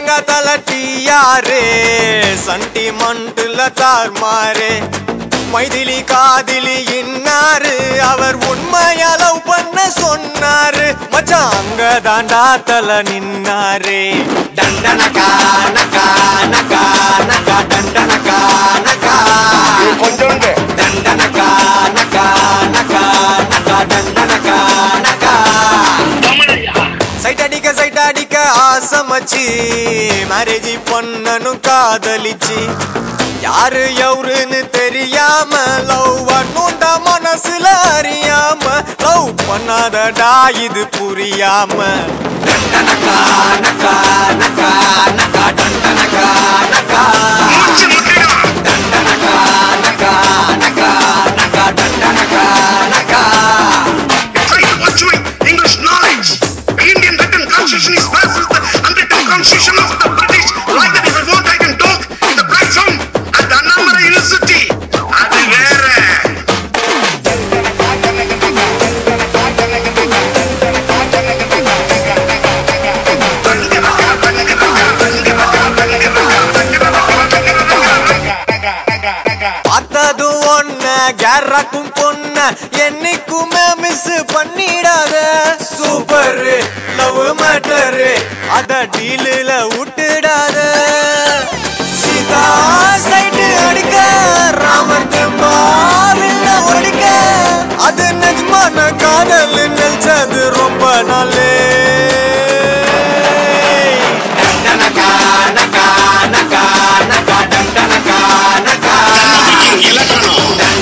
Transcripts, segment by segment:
எங்க தல டீயாரு சண்டிமண்டுல தார்மாரு மைதிலி காதிலி இன்னாரு அவர் உண்மையா லவ் பண்ண சொன்னாரு மச்சான் அங்க தாண்டா தல நின்னாரு டண்டனகா நகா நகா நகா டண்டனகா நகா கொஞ்சோண்டு டண்டனகா நகா நகா நகா டண்டனகா நகா சைட் அடிக்க சைட் அடிக்க ஆசமச்சு மேரேஜ் பண்ணனும் காதலிச்சு யாரு எவருன்னு தெரியாம லவ் பண்ணுண்டா மனசுல அறியாம லவ் பண்ணாதடா இது புரியாம டண்டனகா நகா நகா நகா டண்டனகா நகா மூச்சு முட்டிடும் டண்டனகா நகா நகா நகா டண்டனகா நகா Try to pursuing English knowledge. The Indian written constitution is versus the unwritten constitution of the British. Like that, if I want, I can talk in the platform at the Annamala University. அது வேற பார்த்ததும் ஒன்ன கேரக்கும் பொண்ண என்னைக்குமே miss பண்ணிடாத super love matter அத டீலில் விட்டுடாத Sita site அடிக்க ராமன் மாவில்ல ஒடிக்க அது நிஜமான காதல் நினைச்சது ரொம்ப நாளே நகா நகா நகா நகா நகா நகா இலக்கணம்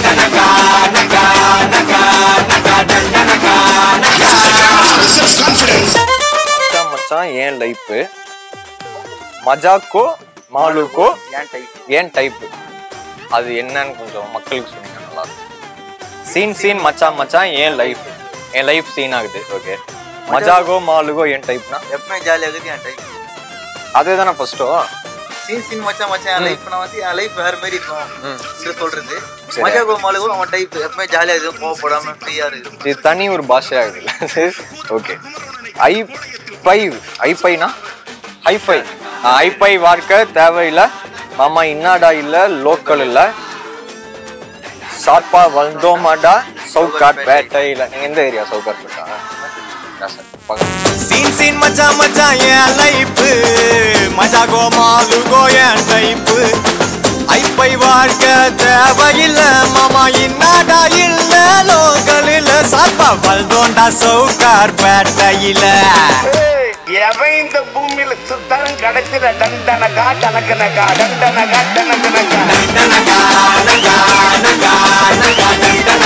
செல்ஃப் கான்ஃபிடன்ஸ் மச்சான் மச்சான் ஏன் லைஃப் மஜாக்கோ மாலுக்கோ ஏன் டைப் ஏன் டைப் அது என்னன்னு கொஞ்சம் மக்களுக்கு சொன்னீங்க நல்லா இருக்கும் சீன் சீன் மச்சான் மச்சான் ஏன் லைஃப் என் லைஃப் சீன் ஆகுது ஓகே மஜாகோ மாலுகோ ஏன் டைப்னா எப்பவுமே ஜாலியாக இருக்குது என் டைப் அதே தானே ஃபர்ஸ்ட்டோ சீன் சீன் மச்சான் மச்சான் என் ம். லைஃப் நான் வந்து என் லைஃப் வேற மாதிரி இருக்கும் ம். இது சொல்றது சரி. மஜா கோமாலுக்கும் அவன் டைப் எப்பவுமே ஜாலியாக இருக்கும் கோவப்படாம ஃப்ரீயா இருக்கு இது தனி ஒரு பாஷை ஆகுது ஓகே ஐ ஃபைவ் ஐ ஃபைனா ஐ ஃபை ஐ ஃபை வார்க்க தேவையில்லை மாமா இன்னாடா இல்ல லோக்கல் இல்ல ஷார்ப்பா வந்தோமாடா சவுகாட் பேட்டையில நீங்க எந்த ஏரியா சவுகாட் பேட்டா என்ன சார் பக்கத்து சீன் சீன் மச்சான் மச்சான் என் லைஃப் மஜாகோ மாலுகோ என் டைப் ஐப்பை வாழ்க்க தேவையில்ல மாமா இன்னாடா இல்ல லோக்கல் இல்ல சாப்பா வல்தோண்டா சவுகார் பேட்டையில எவன் இந்த பூமியில சுத்தாலும் கிடைச்சிட டண்டனகா டனக்கனகா டண்டனகா டனக்கனகா நகா நகா நகா நகா டண்டன